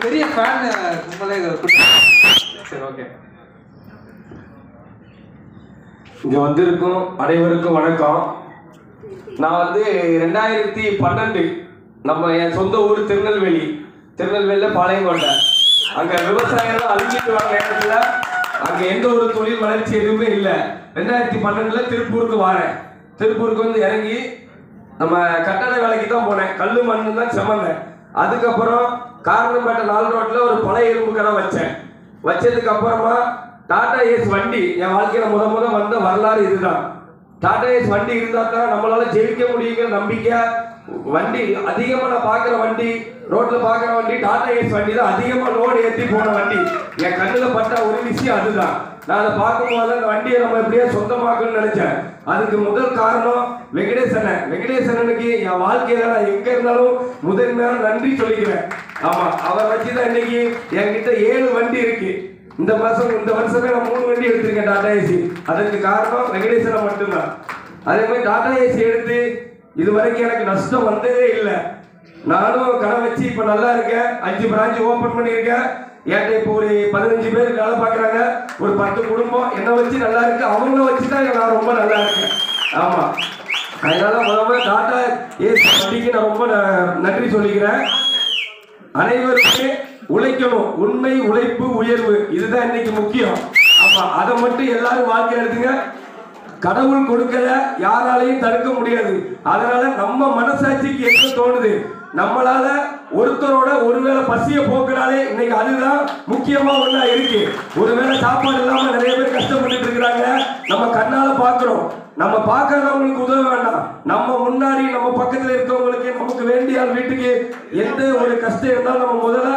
பெரிய ஃபேன் உங்களே சரி ஓகே இங்க வந்திருக்கும் அனைவருக்கும் வணக்கம் நான் வந்து ரெண்டாயிரத்தி பன்னெண்டு நம்ம என் சொந்த ஊர் திருநெல்வேலி திருநெல்வேலியில பாளையங்கோட்டை அங்க விவசாயம் அழிஞ்சிட்டு வர நேரத்துல அங்க எந்த ஒரு தொழில் வளர்ச்சி எதுவுமே இல்லை ரெண்டாயிரத்தி பன்னெண்டுல திருப்பூருக்கு வரேன் திருப்பூருக்கு வந்து இறங்கி நம்ம கட்டட வேலைக்கு தான் போனேன் கல்லு மண்ணு தான் செமந்தேன் அதுக்கப்புறம் காரணம்பேட்டை நாலு ரோட்ல ஒரு பழைய இரும்பு கடை வச்சேன் வச்சதுக்கு அப்புறமா டாடா ஏஸ் வண்டி என் வாழ்க்கையில முத முத வந்த வரலாறு இதுதான் டாடா ஏஸ் வண்டி இருந்தா தான் நம்மளால ஜெயிக்க முடியுங்கிற நம்பிக்கை வண்டி அதிகமா நான் பாக்குற வண்டி ரோட்ல பாக்குற வண்டி டாடா ஏஸ் வண்டி தான் அதிகமா லோடு ஏத்தி போன வண்டி என் கண்ணுல பட்ட ஒரு விஷயம் அதுதான் நான் அதை பார்க்கும்போது அந்த வண்டியை நம்ம எப்படியே சொந்தமாக்கணும்னு நினைச்சேன் அதுக்கு முதல் காரணம் வெங்கடேசனன் வெங்கடேசனனுக்கு என் வாழ்க்கையில நான் எங்க இருந்தாலும் முதன்மையான நன்றி சொல்லிக்கிறேன் ஆமா அவரை வச்சுதான் இன்னைக்கு என்கிட்ட ஏழு வண்டி இருக்கு இந்த மாசம் இந்த வருஷமே நான் மூணு வண்டி எடுத்திருக்கேன் டாடா ஏசி அதற்கு காரணம் வெங்கடேசன் மட்டும்தான் அதே மாதிரி டாடா ஏசி எடுத்து இது வரைக்கும் எனக்கு நஷ்டம் வந்ததே இல்லை நானும் கடை வச்சு இப்ப நல்லா இருக்கேன் அஞ்சு பிரான்ச் ஓபன் பண்ணியிருக்கேன் என்கிட்ட இப்போ ஒரு பதினஞ்சு பேர் வேலை பார்க்குறாங்க ஒரு பத்து குடும்பம் என்னை வச்சு நல்லா இருக்கு அவங்கள வச்சு தான் நான் ரொம்ப நல்லா இருக்கேன் ஆமா அதனால முதல்ல டாடா ஏசி வண்டிக்கு நான் ரொம்ப ந- நன்றி சொல்லிக்கிறேன் அனைவருமே உழைக்கணும் உண்மை உழைப்பு உயர்வு இதுதான் இன்னைக்கு முக்கியம் ஆமா அதை மட்டும் எல்லாரும் வாழ்க்கை எடுத்துங்க கடவுள் கொடுக்கல யாராலையும் தடுக்க முடியாது அதனால நம்ம மனசாட்சிக்கு என்ன தோணுது நம்மளால ஒருத்தரோட ஒருவேளை பசிய போக்குறாலே இன்னைக்கு அதுதான் முக்கியமா ஒண்ணா இருக்கு ஒருவேளை சாப்பாடு இல்லாம நிறைய பேர் கஷ்டப்பட்டுட்டு இருக்கிறாங்க நம்ம கண்ணால பாக்குறோம் நம்ம பார்க்கறவங்களுக்கு உதவ வேண்டாம் நம்ம முன்னாடி நம்ம பக்கத்துல இருக்கவங்களுக்கு நமக்கு வேண்டிய ஆள் வீட்டுக்கு எந்த ஒரு கஷ்டம் இருந்தாலும் நம்ம முதல்ல